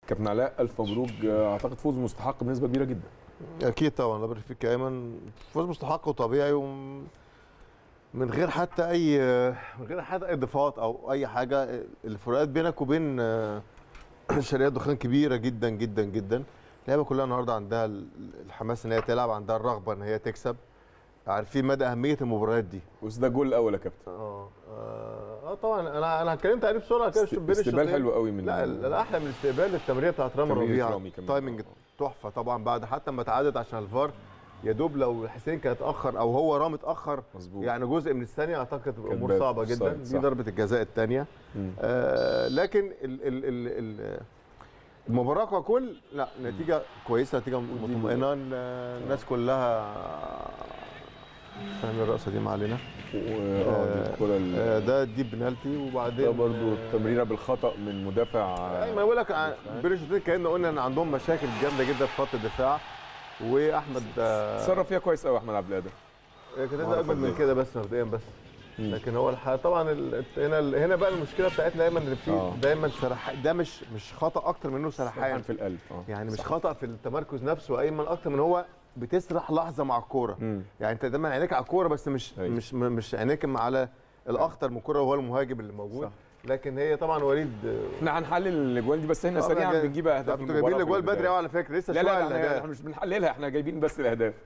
كابتن علاء الف مبروك اعتقد فوز مستحق بنسبه كبيره جدا اكيد طبعا الله يبارك فيك يا ايمن فوز مستحق وطبيعي وم... من غير حتى اي من غير حتى اضافات او اي حاجه الفروقات بينك وبين شركات دخان كبيره جدا جدا جدا اللعيبه كلها النهارده عندها الحماس ان هي تلعب عندها الرغبه ان هي تكسب عارفين مدى اهميه المباريات دي بس ده الجول الاول يا كابتن اه اه طبعا انا انا اتكلمت عليه بسرعه كده است- استقبال حلو قوي من لا الاحلى من الاستقبال التمريره بتاعت رامي تمريرة ربيعه رامي كمان. تايمنج تحفه طبعا بعد حتى ما تعادت عشان الفار يا دوب لو حسين كان اتاخر او هو رامي اتاخر مظبوط يعني جزء من الثانيه اعتقد تبقى كانت امور بقت صعبه أوفسايد، جدا دي صح. ضربه الجزاء الثانيه مم. آه لكن ال ال ال ال المباراه ككل لا نتيجه كويسه نتيجه مطمئنه الناس كلها فاهم الرقصه دي ما علينا و- اه دي الكره ال- آه ده دي بنالتي وبعدين ده برضو تمريره بالخطا من مدافع ايوه ما بقول لك عن- بيرش شوتين كان قلنا ان عندهم مشاكل جامده جدا في خط الدفاع واحمد آه، تصرف فيها كويس قوي احمد عبد القادر كانت معرفة اجمل من ازاي. كده بس مبدئيا بس مم. لكن هو الحقيقه طبعا ال- هنا هنا بقى المشكله بتاعتنا دايما ان في آه. دايما سرح ده مش مش خطا اكتر منه سرحان سرحان في القلب اه يعني مش صح. خطا في التمركز نفسه ايمن اكتر من هو بتسرح لحظه مع الكوره مم. يعني انت دايما عينيك على الكوره بس مش أيوة. مش مش عينيك على الاخطر من الكوره وهو المهاجم اللي موجود صح. لكن هي طبعا وليد آه، احنا هنحلل الاجوان دي بس احنا آه، سريعا جاي- بنجيب اهداف انتوا جايبين المباراة في الاجوال بدري البداية. قوي على فكره لسه لا شويه لا على احنا, الاداء احنا مش بنحللها احنا جايبين بس الاهداف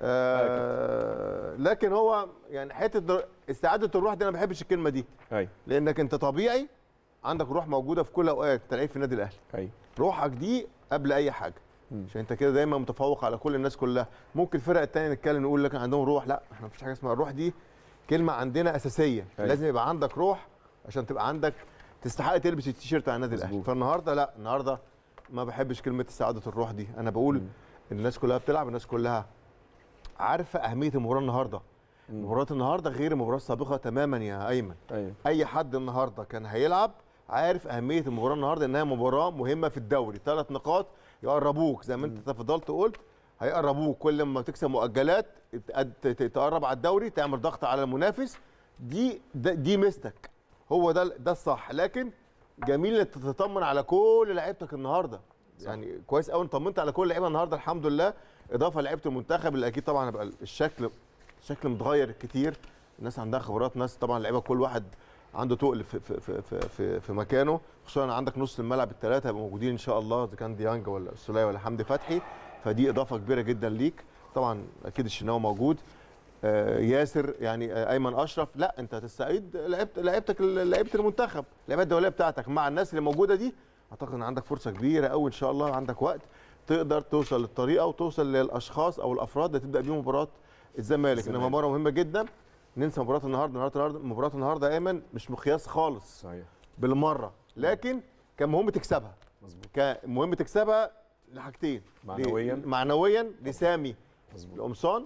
آه لكن هو يعني حته در- استعاده الروح دي انا ما بحبش الكلمه دي ايوه لانك انت طبيعي عندك روح موجوده في كل اوقات انت لعيب في النادي الاهلي ايوه روحك دي قبل اي حاجه مم. عشان انت كده دايما متفوق على كل الناس كلها ممكن الفرق التانية نتكلم نقول لك عندهم روح لا احنا مفيش حاجه اسمها الروح دي كلمه عندنا اساسيه أيوة. لازم يبقى عندك روح عشان تبقى عندك تستحق تلبس التيشيرت على النادي الاهلي مظبوط. فالنهارده لا النهارده ما بحبش كلمه استعاده الروح دي انا بقول مم. الناس كلها بتلعب الناس كلها عارفه اهميه المباراه النهارده مم. مباراه النهارده غير المباراه السابقه تماما يا ايمن ايوه اي حد النهارده كان هيلعب عارف اهميه المباراه النهارده انها مباراه مهمه في الدوري ثلاث نقاط يقربوك زي ما انت تفضلت قلت هيقربوك كل ما تكسب مؤجلات تقد- ت- تقرب على الدوري تعمل ضغط على المنافس دي ده- دي ميزتك هو ده ده الصح لكن جميل انك تطمن على كل لعيبتك النهارده يعني كويس قوي طمنت على كل لعيبه النهارده الحمد لله اضافه لعيبه المنتخب اللي اكيد طبعا هيبقى الشكل الشكل متغير كتير الناس عندها خبرات ناس طبعا لعيبه كل واحد عنده تقل في في في في, في, في مكانه خصوصا عندك نص الملعب الثلاثه هيبقوا موجودين ان شاء الله اذا كان ديانج ولا السوليه ولا حمدي فتحي فدي اضافه كبيره جدا ليك طبعا اكيد الشناوي موجود آه، ياسر يعني آه، ايمن اشرف لا انت هتستعيد لعبت لعيبتك لعيبه المنتخب اللعيبه الدوليه بتاعتك مع الناس اللي موجوده دي اعتقد ان عندك فرصه كبيره قوي ان شاء الله عندك وقت تقدر توصل للطريقه وتوصل للاشخاص او الافراد اللي تبدا بيهم مباراه الزمالك انها الزمالك. مباراه مهمه جدا ننسى مباراه النهارده النهارده النهارده مباراه النهارده يا ايمن مش مقياس خالص صحيح بالمره لكن كان مهم تكسبها مظبوط كان مهم تكسبها لحاجتين معنوياً. ل- معنويا لسامي مظبوط القمصان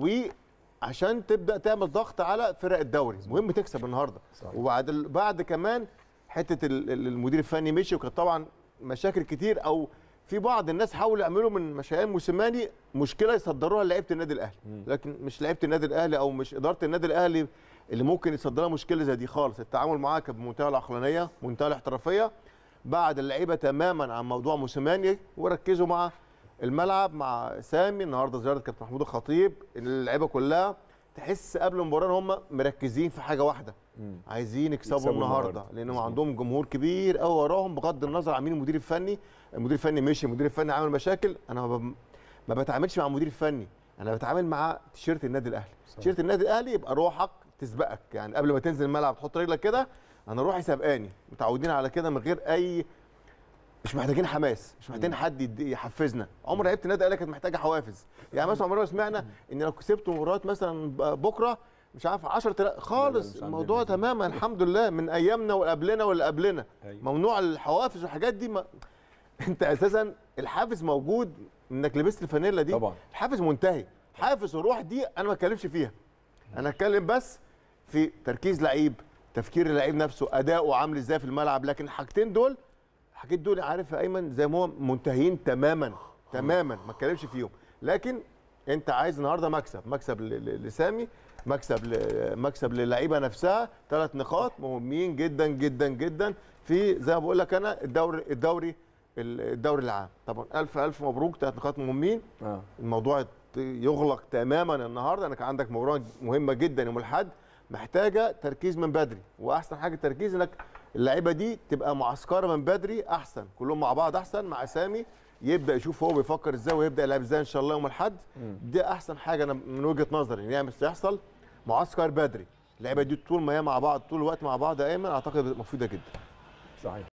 وعشان تبدا تعمل ضغط على فرق الدوري مهم تكسب النهارده صحيح. وبعد ال- بعد كمان حته ال- ال- المدير الفني مشي وكانت طبعا مشاكل كتير او في بعض الناس حاولوا يعملوا من مشايان موسيماني مشكله يصدروها لعيبه النادي الاهلي مم. لكن مش لعيبه النادي الاهلي او مش اداره النادي الاهلي اللي ممكن يصدرها مشكله زي دي خالص التعامل معاها كان بمنتهى العقلانيه منتهى الاحترافيه بعد اللعيبه تماما عن موضوع موسيماني وركزوا مع الملعب مع سامي النهارده زياره كابتن محمود الخطيب اللعيبه كلها تحس قبل المباراه ان هم مركزين في حاجه واحده مم. عايزين يكسبوا, يكسبوا النهارده النهاردة. لانهم مظبوط. عندهم جمهور كبير قوي وراهم بغض النظر عن مين المدير الفني المدير الفني مشي المدير الفني عامل مشاكل انا ما, ب... ما بتعاملش مع المدير الفني انا بتعامل مع تيشيرت النادي الاهلي صح. تيشيرت النادي الاهلي يبقى روحك تسبقك يعني قبل ما تنزل الملعب تحط رجلك كده انا روحي سابقاني متعودين على كده من غير اي مش محتاجين حماس مش محتاجين حد يد- يحفزنا عمر لعيبه النادي الاهلي كانت محتاجه حوافز يعني مثلا عمرنا ما سمعنا ان لو كسبت مباراه مثلا ب- بكره مش عارف 10000 خالص مش عندنا الموضوع دي. تماما الحمد لله من ايامنا واللي قبلنا واللي قبلنا أيوة. ممنوع الحوافز والحاجات دي ما انت اساسا الحافز موجود انك لبست الفانيلا دي طبعا الحافز منتهي حافز الروح دي انا ما اتكلمش فيها انا اتكلم بس في تركيز لعيب تفكير اللعيب نفسه اداؤه عامل ازاي في الملعب لكن الحاجتين دول الحاجتين دول عارف يا ايمن زي ما هم منتهيين تماما تماما ما اتكلمش فيهم لكن انت عايز النهارده مكسب مكسب ل- ل- لسامي مكسب ل- مكسب للعيبه نفسها ثلاث نقاط مهمين جدا جدا جدا في زي ما بقول لك انا الدوري الدوري الدوري العام طبعا الف الف مبروك ثلاث نقاط مهمين اه الموضوع يغلق تماما النهارده انك عندك مباراه مهمه جدا يوم الاحد محتاجه تركيز من بدري واحسن حاجه التركيز انك اللعيبه دي تبقى معسكره من بدري احسن كلهم مع بعض احسن مع اسامي يبدا يشوف هو بيفكر ازاي ويبدا يلعب ازاي ان شاء الله يوم الاحد دي احسن حاجه انا من وجهه نظري ان يعمل يحصل معسكر بدري اللعيبه دي طول ما هي مع بعض طول الوقت مع بعض يا ايمن اعتقد مفيده جدا صحيح